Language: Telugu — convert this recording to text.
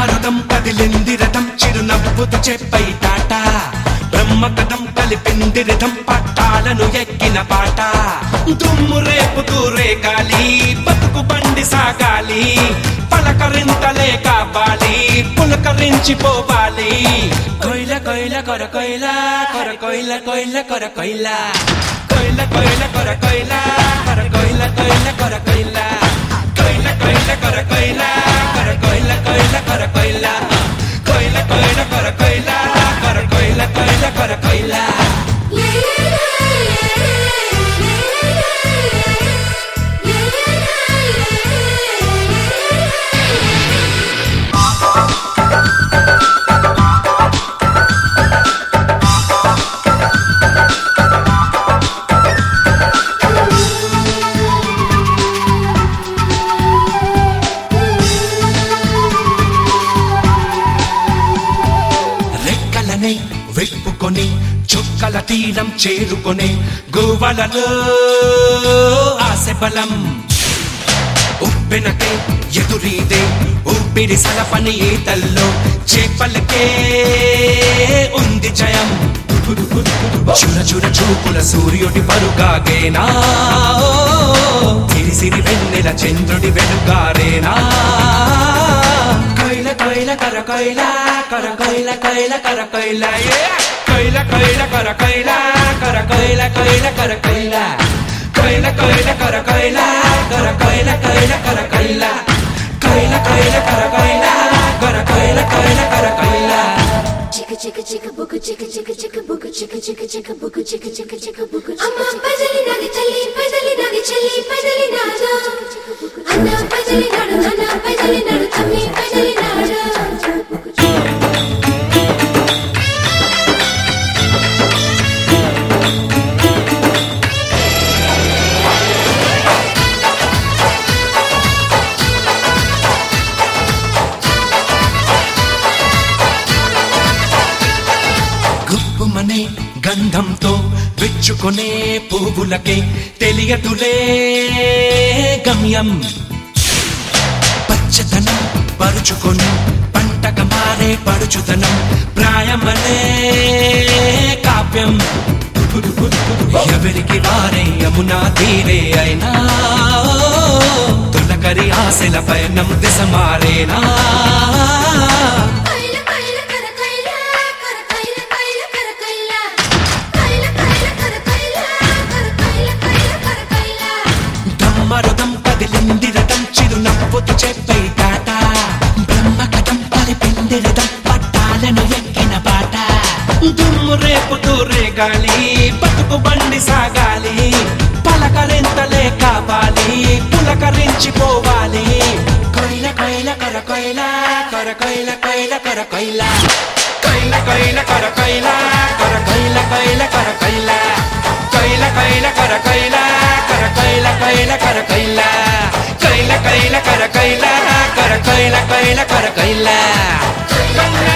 బ్రహ్మరథం కదిలింది రథం చిరునవ్వుతో చెప్పై టాటా బ్రహ్మకథం కలిపింది రథం పట్టాలను ఎక్కిన పాట దుమ్ము రేపుతూ రేగాలి బతుకు బండి సాగాలి పలకరింతలే కావాలి పులకరించిపోవాలి కొయిల కొయిల కొర కొయిల కొర కొయిల కొయిల కొర కొయిల కొయిల కొయిల కొర కొయిల కొర కొయిల కొయిల కొర కొయిల కొయిల కొయిల కొర కొయిల కొర కొయిల కొయిల కొర కొయిల కొయిల కొయిల కొర కొయిల కొర కొయిల కొయిల కొర కొయిల రెక్కలనే వెప్పుకొని చుక్కల తీరం చేరుకొని గువలలో ఆశ బలం ఉప్పెనకే ఎదురీదే ఊపిరి సలపని ఈతల్లో చేపలకే ఉంది జయం చుర చుర చూపుల సూర్యుడి పరుగాగేనా సిరి వెన్నెల చంద్రుడి వెలుగారేనా కైల కైల కర కైల కర కైల కైల కర కైల ఏ! కైల కైల కర కైల కర కైల కైల కర కైల కైల కైల కర కైల కర కైల కైల కర కైల కైల కైల కర కైల కర కైల కైల కర కైల Chicka chicka chicka booka chicka chicka chicka booka chicka chicka chicka booka chicka chicka chicka booka అమ్మ పజలి నాది చల్లి పజలి నాది చల్లి పజలి నాడు అన్న పజలి నాడు అన్న పజలి నాడు తమ్మి పజలి నాడు గుప్పుమనే గంధంతో విచ్చుకొనే పువ్వులకే తెలియదులే గమ్యం పచ్చదనం పరుచుకొని పంటగా మారే పడుచుదనం ప్రాయమనే కావ్యం ఎవరికి వారే యమునా తీరే అయినా తొలకరి ఆశల పయనం దిశ మారేనా కైల కైల కర కైల కర కైల కైల కర కైల కైల కైల కర కైల కర కైల కైల కర కైల బ్రహ్మరథం కదిలింది రథం చిరునవ్వుతూ చెప్పై టాట బ్రహ్మ కథం కలిపింది రథం పట్టాలను ఎక్కిన పాట దుమ్ము రేపుతూ రేగాలి బతుకు బండి సాగాలి పలకరింతలే కావాలి పులకరించిపోవాలి కొయిల కొయిల కొర కొయిల కొర కొయిల కొయిల కొర కొయిల కొయిల కొయిల కొర కొయిల కొర కొయిల కొయిల కొర కొయిల కొయిల కొయిల కొర కొయిల కొర కొయిల కొయిల కొర కొయిల కొయిల కొయిల కొర కొయిల కొర కొయిల కొయిల కొర కొయిల